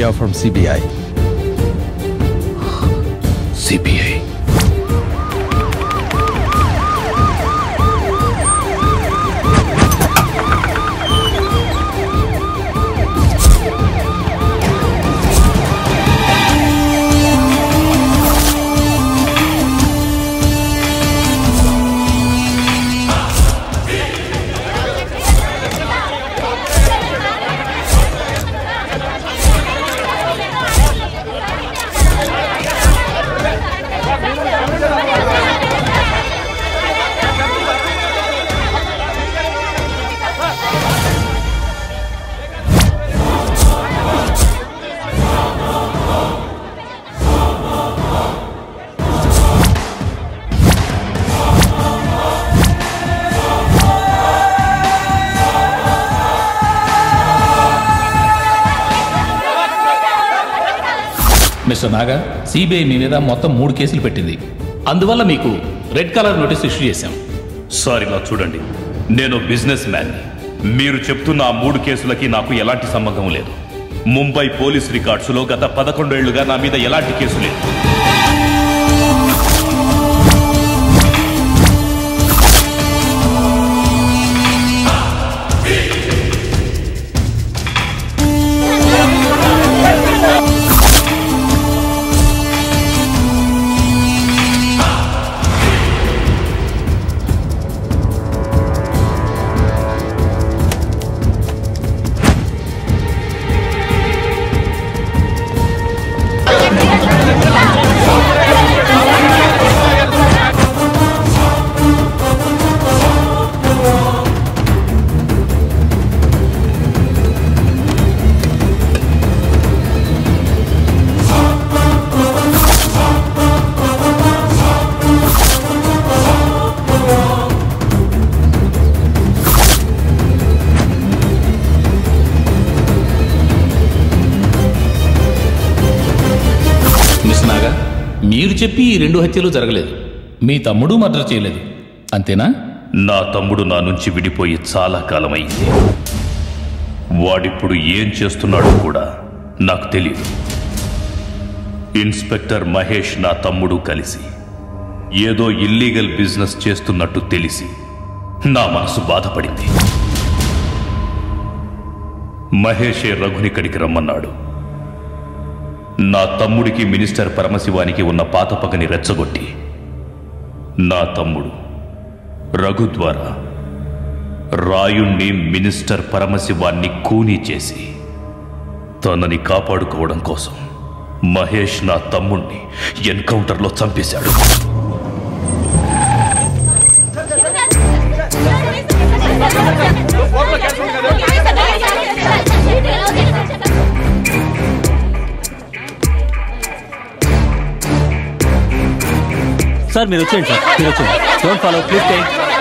are from CBI. CBI mister Naga CBI మీ మీద మొత్తం మూడు కేసులు పెట్టింది అందువల్ల మీకు రెడ్ కలర్ నోటీస్ ఇష్యూ చేశాం సారీలా చూడండి నేను బిజినెస్ మ్యాన్ మీరు చెప్తున్న ఆ మూడు కేసులకి నాకు ఎలాంటి సంబంధం లేదు ముంబై పోలీస్ రికార్డ్స్లో గత పదకొండేళ్లుగా నా మీద ఎలాంటి కేసు లేదు మిస్ నాగా మీరు చెప్పి ఈ రెండు హత్యలు జరగలేదు మీ తమ్ముడు మర్డర్ చేయలేదు అంతేనా నా తమ్ముడు నా నుంచి విడిపోయి చాలా కాలమైంది వాడిప్పుడు ఏం చేస్తున్నాడో కూడా నాకు తెలియదు ఇన్స్పెక్టర్ మహేష్ నా తమ్ముడు కలిసి ఏదో ఇల్లీగల్ బిజినెస్ చేస్తున్నట్టు తెలిసి నా మనసు బాధపడింది మహేషే రఘునిక్కడికి రమ్మన్నాడు నా తమ్ముడికి మినిస్టర్ పరమశివానికి ఉన్న పాత పగని రెచ్చగొట్టి నా తమ్ముడు రఘు ద్వారా రాయుణ్ణి మినిస్టర్ పరమశివాన్ని కూనీ చేసి తనని కాపాడుకోవడం కోసం మహేష్ నా తమ్ముణ్ణి ఎన్కౌంటర్లో చంపేశాడు సార్ మీరు వచ్చేయండి సార్ మీరు వచ్చేయండి డోంట్ ఫాలో ప్లీజ్ స్టే